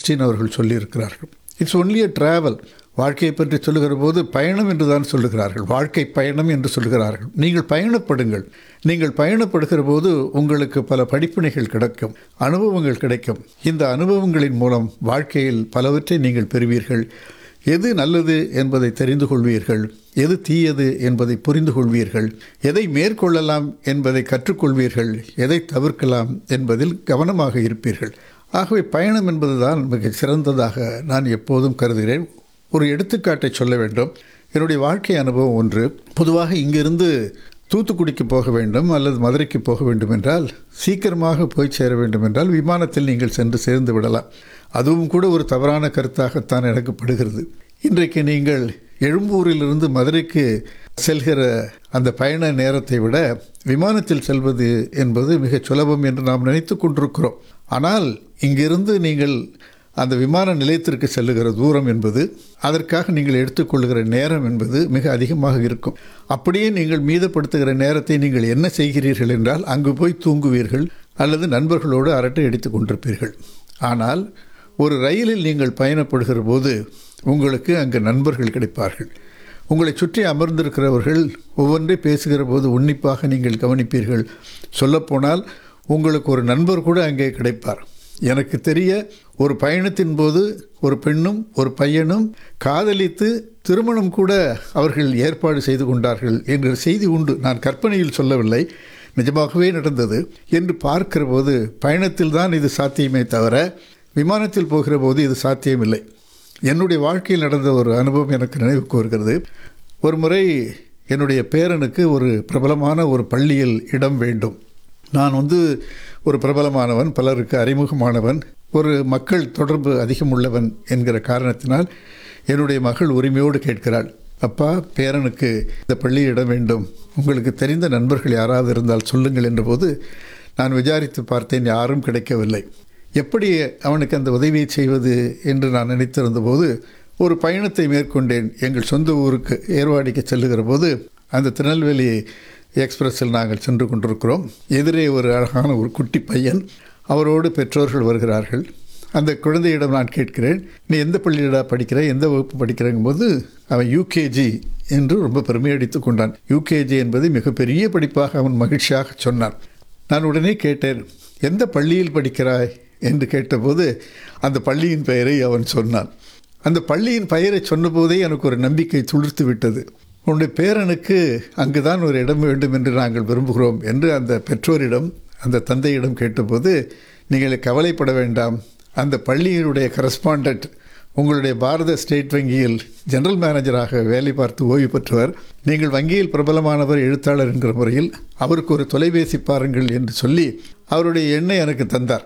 Einstein அவர்கள் சொல்லியிருக்கிறார்கள் it's only a travel வாழ்க்கையை பற்றி சொல்லுகிற போது பயணம் என்று தான் சொல்லுகிறார்கள் வாழ்க்கை பயணம் என்று சொல்லுகிறார்கள் நீங்கள் பயணப்படுங்கள் நீங்கள் பயணப்படுகிற போது உங்களுக்கு பல படிப்பினைகள் கிடைக்கும் அனுபவங்கள் கிடைக்கும் இந்த அனுபவங்களின் மூலம் வாழ்க்கையில் பலவற்றை நீங்கள் பெறுவீர்கள் எது நல்லது என்பதை தெரிந்து கொள்வீர்கள் எது தீயது என்பதை புரிந்து கொள்வீர்கள் எதை மேற்கொள்ளலாம் என்பதை கற்றுக்கொள்வீர்கள் எதை தவிர்க்கலாம் என்பதில் கவனமாக இருப்பீர்கள் ஆகவே பயணம் என்பதுதான் மிக சிறந்ததாக நான் எப்போதும் கருதுகிறேன் ஒரு எடுத்துக்காட்டை சொல்ல வேண்டும் என்னுடைய வாழ்க்கை அனுபவம் ஒன்று பொதுவாக இங்கிருந்து தூத்துக்குடிக்கு போக வேண்டும் அல்லது மதுரைக்கு போக வேண்டும் என்றால் சீக்கிரமாக போய் சேர வேண்டும் என்றால் விமானத்தில் நீங்கள் சென்று சேர்ந்து விடலாம் அதுவும் கூட ஒரு தவறான கருத்தாகத்தான் எனக்கு படுகிறது இன்றைக்கு நீங்கள் எழும்பூரிலிருந்து மதுரைக்கு செல்கிற அந்த பயண நேரத்தை விட விமானத்தில் செல்வது என்பது மிகச் சுலபம் என்று நாம் நினைத்து கொண்டிருக்கிறோம் ஆனால் இங்கிருந்து நீங்கள் அந்த விமான நிலையத்திற்கு செல்லுகிற தூரம் என்பது அதற்காக நீங்கள் எடுத்துக்கொள்கிற நேரம் என்பது மிக அதிகமாக இருக்கும் அப்படியே நீங்கள் மீதப்படுத்துகிற நேரத்தை நீங்கள் என்ன செய்கிறீர்கள் என்றால் அங்கு போய் தூங்குவீர்கள் அல்லது நண்பர்களோடு அரட்டை அடித்து கொண்டிருப்பீர்கள் ஆனால் ஒரு ரயிலில் நீங்கள் பயணப்படுகிற போது உங்களுக்கு அங்கு நண்பர்கள் கிடைப்பார்கள் உங்களை சுற்றி அமர்ந்திருக்கிறவர்கள் ஒவ்வொன்றை பேசுகிற போது உன்னிப்பாக நீங்கள் கவனிப்பீர்கள் சொல்லப்போனால் உங்களுக்கு ஒரு நண்பர் கூட அங்கே கிடைப்பார் எனக்கு தெரிய ஒரு பயணத்தின் போது ஒரு பெண்ணும் ஒரு பையனும் காதலித்து திருமணம் கூட அவர்கள் ஏற்பாடு செய்து கொண்டார்கள் என்ற செய்தி உண்டு நான் கற்பனையில் சொல்லவில்லை நிஜமாகவே நடந்தது என்று பார்க்கிற போது பயணத்தில் தான் இது சாத்தியமே தவிர விமானத்தில் போகிற போது இது சாத்தியமில்லை என்னுடைய வாழ்க்கையில் நடந்த ஒரு அனுபவம் எனக்கு நினைவுக்கு வருகிறது ஒரு முறை என்னுடைய பேரனுக்கு ஒரு பிரபலமான ஒரு பள்ளியில் இடம் வேண்டும் நான் வந்து ஒரு பிரபலமானவன் பலருக்கு அறிமுகமானவன் ஒரு மக்கள் தொடர்பு அதிகம் உள்ளவன் என்கிற காரணத்தினால் என்னுடைய மகள் உரிமையோடு கேட்கிறாள் அப்பா பேரனுக்கு இந்த பள்ளி இடம் வேண்டும் உங்களுக்கு தெரிந்த நண்பர்கள் யாராவது இருந்தால் சொல்லுங்கள் என்றபோது நான் விசாரித்து பார்த்தேன் யாரும் கிடைக்கவில்லை எப்படி அவனுக்கு அந்த உதவியை செய்வது என்று நான் நினைத்திருந்த போது ஒரு பயணத்தை மேற்கொண்டேன் எங்கள் சொந்த ஊருக்கு ஏர்வாடிக்கு செல்லுகிற போது அந்த திருநெல்வேலி எக்ஸ்பிரஸில் நாங்கள் சென்று கொண்டிருக்கிறோம் எதிரே ஒரு அழகான ஒரு குட்டி பையன் அவரோடு பெற்றோர்கள் வருகிறார்கள் அந்த குழந்தையிடம் நான் கேட்கிறேன் நீ எந்த பள்ளியிடா படிக்கிற எந்த வகுப்பு படிக்கிறங்கும் போது அவன் யூகேஜி என்று ரொம்ப பெருமை அடித்து கொண்டான் யூகேஜி என்பது மிகப்பெரிய படிப்பாக அவன் மகிழ்ச்சியாக சொன்னான் நான் உடனே கேட்டேன் எந்த பள்ளியில் படிக்கிறாய் என்று கேட்டபோது அந்த பள்ளியின் பெயரை அவன் சொன்னான் அந்த பள்ளியின் பெயரை சொன்னபோதே எனக்கு ஒரு நம்பிக்கை துளிர்த்து விட்டது உன்னுடைய பேரனுக்கு அங்குதான் ஒரு இடம் வேண்டும் என்று நாங்கள் விரும்புகிறோம் என்று அந்த பெற்றோரிடம் அந்த தந்தையிடம் கேட்டபோது நீங்கள் கவலைப்பட வேண்டாம் அந்த பள்ளியினுடைய கரஸ்பாண்டட் உங்களுடைய பாரத ஸ்டேட் வங்கியில் ஜெனரல் மேனேஜராக வேலை பார்த்து ஓய்வு பெற்றவர் நீங்கள் வங்கியில் பிரபலமானவர் எழுத்தாளர் என்கிற முறையில் அவருக்கு ஒரு தொலைபேசி பாருங்கள் என்று சொல்லி அவருடைய எண்ணை எனக்கு தந்தார்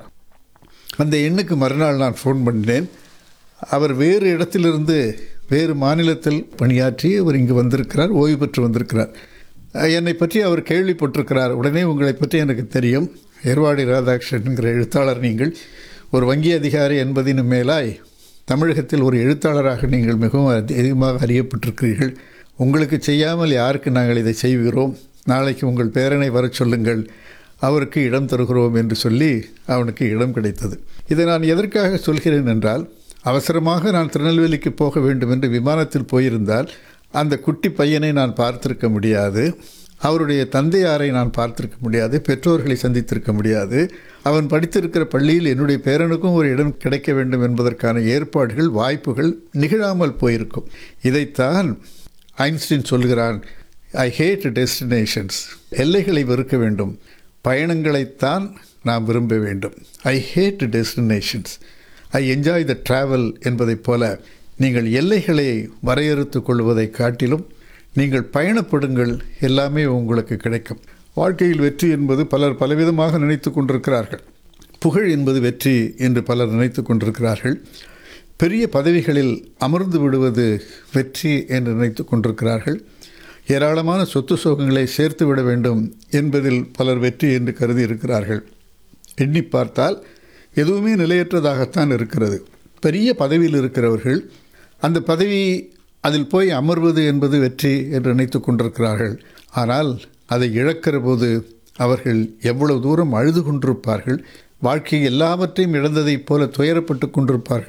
அந்த எண்ணுக்கு மறுநாள் நான் ஃபோன் பண்ணினேன் அவர் வேறு இடத்திலிருந்து வேறு மாநிலத்தில் பணியாற்றி அவர் இங்கு வந்திருக்கிறார் ஓய்வு பெற்று வந்திருக்கிறார் என்னை பற்றி அவர் கேள்விப்பட்டிருக்கிறார் உடனே உங்களை பற்றி எனக்கு தெரியும் ஏர்வாடி ராதாகிருஷ்ணன்கிற எழுத்தாளர் நீங்கள் ஒரு வங்கி அதிகாரி என்பதின் மேலாய் தமிழகத்தில் ஒரு எழுத்தாளராக நீங்கள் மிகவும் அதிகமாக அறியப்பட்டிருக்கிறீர்கள் உங்களுக்கு செய்யாமல் யாருக்கு நாங்கள் இதை செய்கிறோம் நாளைக்கு உங்கள் பேரனை வர சொல்லுங்கள் அவருக்கு இடம் தருகிறோம் என்று சொல்லி அவனுக்கு இடம் கிடைத்தது இதை நான் எதற்காக சொல்கிறேன் என்றால் அவசரமாக நான் திருநெல்வேலிக்கு போக வேண்டும் என்று விமானத்தில் போயிருந்தால் அந்த குட்டி பையனை நான் பார்த்திருக்க முடியாது அவருடைய தந்தையாரை நான் பார்த்திருக்க முடியாது பெற்றோர்களை சந்தித்திருக்க முடியாது அவன் படித்திருக்கிற பள்ளியில் என்னுடைய பேரனுக்கும் ஒரு இடம் கிடைக்க வேண்டும் என்பதற்கான ஏற்பாடுகள் வாய்ப்புகள் நிகழாமல் போயிருக்கும் இதைத்தான் ஐன்ஸ்டீன் சொல்கிறான் ஐ ஹேட் டெஸ்டினேஷன்ஸ் எல்லைகளை வெறுக்க வேண்டும் பயணங்களைத்தான் நாம் விரும்ப வேண்டும் I hate destinations I enjoy the travel என்பதைப் போல நீங்கள் எல்லைகளை வரையறுத்து கொள்வதை காட்டிலும் நீங்கள் பயணப்படுங்கள் எல்லாமே உங்களுக்கு கிடைக்கும் வாழ்க்கையில் வெற்றி என்பது பலர் பலவிதமாக நினைத்து கொண்டிருக்கிறார்கள் புகழ் என்பது வெற்றி என்று பலர் நினைத்து கொண்டிருக்கிறார்கள் பெரிய பதவிகளில் அமர்ந்து விடுவது வெற்றி என்று நினைத்து கொண்டிருக்கிறார்கள் ஏராளமான சொத்து சோகங்களை சேர்த்து விட வேண்டும் என்பதில் பலர் வெற்றி என்று கருதி இருக்கிறார்கள் எண்ணி பார்த்தால் எதுவுமே நிலையற்றதாகத்தான் இருக்கிறது பெரிய பதவியில் இருக்கிறவர்கள் அந்த பதவி அதில் போய் அமர்வது என்பது வெற்றி என்று நினைத்து கொண்டிருக்கிறார்கள் ஆனால் அதை இழக்கிற போது அவர்கள் எவ்வளவு தூரம் அழுது கொண்டிருப்பார்கள் வாழ்க்கை எல்லாவற்றையும் இழந்ததைப் போல துயரப்பட்டு கொண்டிருப்பார்கள்